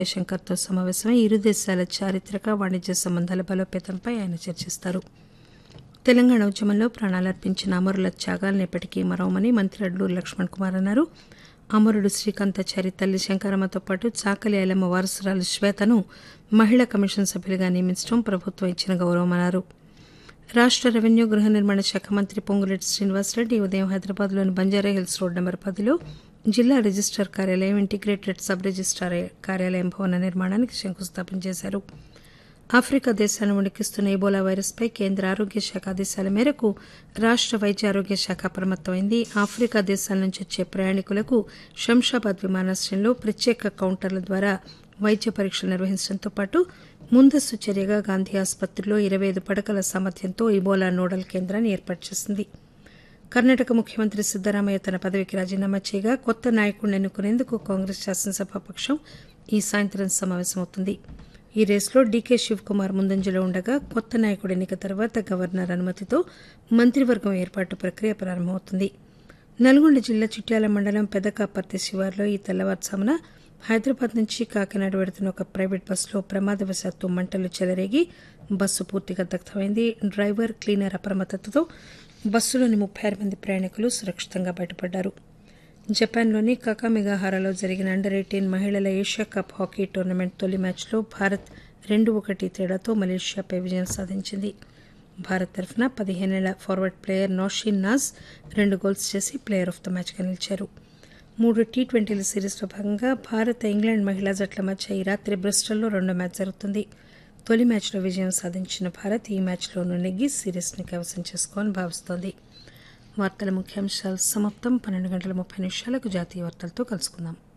జయశంకర్తో సమావేశమై ఇరు దేశాల చారిత్రక వాణిజ్య సంబంధాల బలోపేతంపై ఆయన చర్చిస్తారు తెలంగాణ ఉద్యమంలో ప్రాణాలర్పించిన అమరుల త్యాగాలను ఎప్పటికీ మరవమని మంత్రి అడ్లూరు లక్ష్మణ్ కుమార్ అన్నారు అమరుడు శ్రీకాంతాచారి తల్లి శంకరమ్మతో పాటు చాకలి ఐలమ్మ వారసురాలు శ్వేతను మహిళా కమిషన్ సభ్యులుగా నియమించడం ప్రభుత్వం ఇచ్చిన గౌరవమన్నారు రాష్ట రెవెన్యూ గృహ నిర్మాణ శాఖ మంత్రి పొంగులేటి శ్రీనివాసరెడ్డి ఈ ఉదయం హైదరాబాద్లోని బంజారాహిల్స్ రోడ్ నెంబర్ పదిలో జిల్లా రిజిస్టార్ కార్యాలయం ఇంటిగ్రేటెడ్ సబ్ రిజిస్టార్ కార్యాలయం భవన నిర్మాణానికి శంకుస్థాపన చేశారు ఆఫ్రికా దేశాలను వణికిస్తున్న ఎబోలా వైరస్పై కేంద్ర ఆరోగ్య శాఖ ఆదేశాల మేరకు రాష్ట వైద్య ఆరోగ్య శాఖ అప్రమత్తమైంది ఆఫ్రికా దేశాల నుంచి వచ్చే ప్రయాణికులకు శంషాబాద్ విమానాశ్రయంలో ప్రత్యేక కౌంటర్ల ద్వారా వైద్య పరీక్షలు నిర్వహించడంతో పాటు ముందస్తు చర్యగా గాంధీ ఆసుపత్రిలో ఇరవై ఐదు పడకల సామర్థ్యంతో ఇబోలా నోడల్ కేంద్రాన్ని ఏర్పాటు చేసింది కర్ణాటక ముఖ్యమంత్రి సిద్దరామయ్య తన పదవికి రాజీనామా చేయగా కొత్త నాయకుడిని ఎన్నుకునేందుకు కాంగ్రెస్ శాసనసభాపక్షం ఈ సాయంత్రం సమావేశమవుతుంది ఈ రేసులో డీకే శివకుమార్ ముందంజలో ఉండగా కొత్త నాయకుడి ఎన్నిక తర్వాత గవర్నర్ అనుమతితో మంత్రివర్గం ఏర్పాటు ప్రక్రియ ప్రారంభమవుతుంది నల్గొండ జిల్లా చిట్యాల మండలం పెదకాపర్తి శివార్లో ఈ తెల్లవారుజామున హైదరాబాద్ నుంచి కాకినాడ వెడుతున్న ఒక ప్రైవేట్ బస్సులో ప్రమాదవశాత్తు మంటలు చెలరేగి బస్సు పూర్తిగా దగ్ధమైంది డ్రైవర్ క్లీనర్ అప్రమత్తతతో బస్సులోని ముప్పై ఆరు మంది ప్రయాణికులు సురక్షితంగా బయటపడ్డారు జపాన్లోని కకామిగాహారాలో జరిగిన అండర్ ఎయిటీన్ మహిళల ఏషియా కప్ హాకీ టోర్నమెంట్ తొలి మ్యాచ్లో భారత్ రెండు ఒకటి తేడాతో మలేషియాపై విజయం సాధించింది భారత్ తరఫున పదిహేనేళ్ల ఫార్వర్డ్ ప్లేయర్ నౌషీన్ నాజ్ రెండు గోల్స్ చేసి ప్లేయర్ ఆఫ్ ద మ్యాచ్గా నిలిచారు మూడు టీ ట్వంటీల సిరీస్లో భాగంగా భారత్ ఇంగ్లాండ్ మహిళా జట్ల మధ్య ఈ రాత్రి బ్రిస్టల్లో రెండో మ్యాచ్ జరుగుతుంది తొలి మ్యాచ్లో విజయం సాధించిన భారత్ ఈ మ్యాచ్లోనూ నెగ్గి సిరీస్ని కైవసం చేసుకోవాలని భావిస్తోంది వార్తల ముఖ్యాంశాలు సమాప్తం పన్నెండు గంటల ముప్పై నిమిషాలకు జాతీయ వార్తలతో కలుసుకుందాం